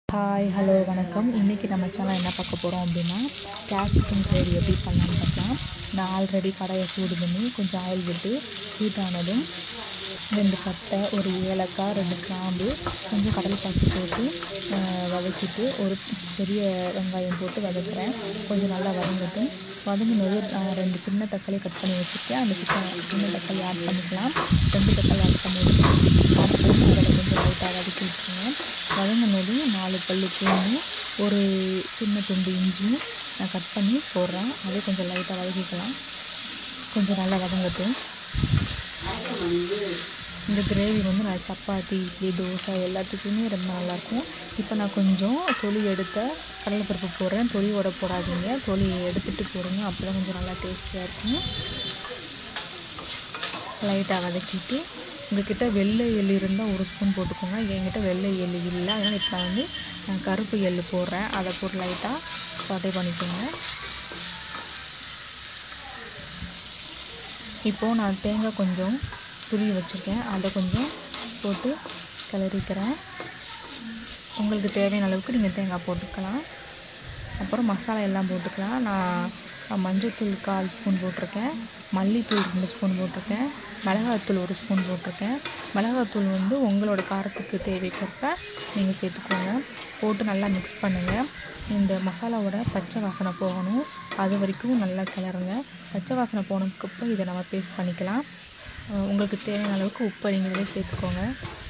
hi hello வணக்கம் இன்றைக்கி நம்ம சேனல் என்ன பார்க்க போகிறோம் அப்படின்னா கேப்சிகம் கிரேவி எப்படி பண்ணலான்னு பார்க்கலாம் நான் ஆல்ரெடி கடாயை சூடு பண்ணி கொஞ்சம் ஆயில் விட்டு ஹீட் ஆனதும் ரெண்டு பட்டை ஒரு ஏலக்காய் ரெண்டு கிராம்பு கொஞ்சம் கடலை பாசி போட்டு ஆஹ், வதக்கிட்டு ஒரு பெரிய வெங்காயம் போட்டு வதக்குறேன் கொஞ்சம் நல்லா வதங்கட்டும் வதங்கினது ஆஹ், ரெண்டு சின்ன தக்காளி கட் பண்ணி வச்சுருக்கேன் அந்த சின்ன சின்ன தக்காளி ஆட் பண்ணிக்கலாம் ரெண்டு தக்காளி ஆட் பண்ணிட்டு ஆட் பண்ணி அதில் கொஞ்சம் லைட்டாக வதக்கி விட்டுருங்க வதங்கினதும் நாலு பல் பூண்டு ஒரு சின்ன துண்டு இஞ்சி நான் கட் பண்ணி போடுறேன் அதே கொஞ்சம் லைட்டாக வதக்கிக்கலாம் கொஞ்சம் நல்லா வதங்கட்டும் இந்த கிரேவி வந்து நான் சப்பாத்தி இட்லி தோசை எல்லாத்துக்குமே ரொம்ப நல்லாயிருக்கும் இப்போ நான் கொஞ்சம் தொலி எடுத்த கடலைப்பருப்பு போடுறேன் தொலியோட போடாதீங்க தொலி எடுத்துட்டு போடுங்க அப்போ தான் கொஞ்சம் நல்லா டேஸ்டியாக இருக்கும் லைட்டாக வதக்கிட்டு உங்ககிட்ட வெள்ளை எள்ளு இருந்தால் ஒரு ஸ்பூன் போட்டுக்கோங்க என்கிட்ட வெள்ளை எள்ளு இல்லை அதனால் இப்போ நான் வந்து அஹ், கருப்பு எள்ளு போடுறேன் அதை போட்டு லைட்டாக சாட்டை பண்ணிக்கோங்க இப்போது நான் தேங்காய் கொஞ்சம் துருவி வச்சுருக்கேன் அதை கொஞ்சம் போட்டு கிளறிக்கிறேன் உங்களுக்கு தேவையான அளவுக்கு நீங்கள் தேங்காய் போட்டுக்கலாம் அப்புறம் மசாலா எல்லாம் போட்டுக்கலாம் நான் மஞ்சள்தூள் கால் ஸ்பூன் போட்டிருக்கேன் மல்லித்தூள் ரெண்டு ஸ்பூன் போட்டிருக்கேன் மிளகாத்தூள் ஒரு ஸ்பூன் போட்டிருக்கேன் மிளகாத்தூள் வந்து உங்களோட காரத்துக்கு தேவைக்கேற்ப நீங்கள் சேர்த்துக்கோங்க போட்டு நல்லா மிக்ஸ் பண்ணுங்கள் இந்த மசாலாவோட பச்சை வாசனை போகணும் அது வரைக்கும் நல்லா கிளறுங்க பச்சை வாசனை போனதுக்கப்புறம் இதை நம்ம பேஸ்ட் பண்ணிக்கலாம் அஹ் உங்களுக்கு தேவையான அளவுக்கு உப்பை நீங்கள் இதில் சேர்த்துக்கோங்க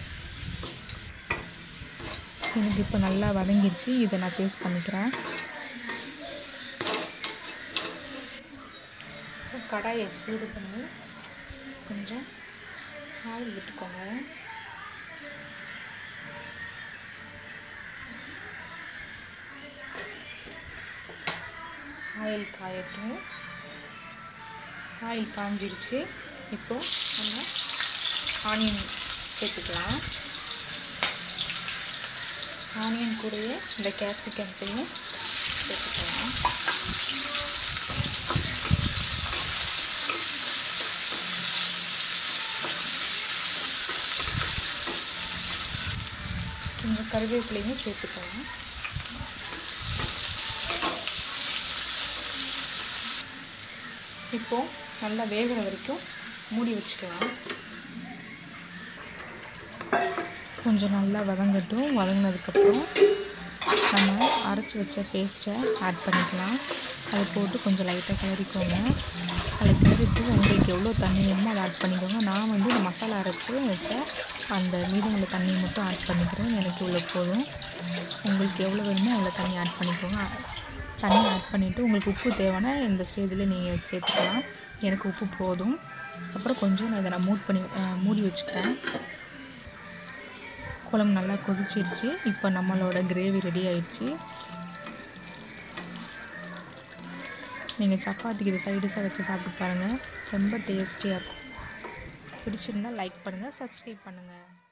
எனக்கு இப்போ நல்லா வதங்கிருச்சு இதை நான் பேஸ்ட் பண்ணிக்கிறேன் கடாயை சூடு பண்ணி கொஞ்சம் ஆயில் விட்டுக்கோங்க ஆயில் காயட்டும் ஆயில் காஞ்சிருச்சு இப்போ நம்ம ஆனியன் சேர்த்துக்கலாம் ஆனியன் கூடயே இந்த கேப்சிகத்தையும் சேர்த்துக்கலாம் கொஞ்சம் கருவேப்பிலையும் சேர்த்துக்கலாம் இப்போ நல்லா வேகிற வரைக்கும் மூடி வச்சுக்கலாம் கொஞ்சம் நல்லா வதங்கட்டும் வதங்கினதுக்கப்புறம் நம்ம அரைச்சி வச்ச பேஸ்ட்டை ஆட் பண்ணிக்கலாம் அதை போட்டு கொஞ்சம் லைட்டாக கிளறிக்கோங்க அதை கிளறிட்டு உங்களுக்கு எவ்வளோ தண்ணி வேணுமோ அதை ஆட் பண்ணிக்கோங்க நான் வந்து இந்த மசாலா அரைச்சி வச்ச அந்த மீதமுள்ள தண்ணியை மட்டும் ஆட் பண்ணிக்கிறேன் எனக்கு இவ்வளோ போதும் உங்களுக்கு எவ்வளோ வேணுமோ அவ்வளோ தண்ணி ஆட் பண்ணிக்கோங்க தண்ணி ஆட் பண்ணிவிட்டு உங்களுக்கு உப்பு தேவைன்னா இந்த ஸ்டேஜில் நீங்கள் சேர்த்துக்கலாம் எனக்கு உப்பு போதும் அப்புறம் கொஞ்சம் நான் இதை நான் மூட் பண்ணி அஹ், மூடி வச்சுக்கிறேன் குழம்பு நல்லா கொதிச்சிருச்சு இப்போ நம்மளோட கிரேவி ரெடி ஆயிடுச்சு நீங்கள் சப்பாத்திக்கு இதை சைடிஷாக வச்சு சாப்பிட்டு பாருங்கள் ரொம்ப டேஸ்டியாக இருக்கும் பிடிச்சிருந்தா லைக் பண்ணுங்கள் சப்ஸ்கிரைப் பண்ணுங்கள்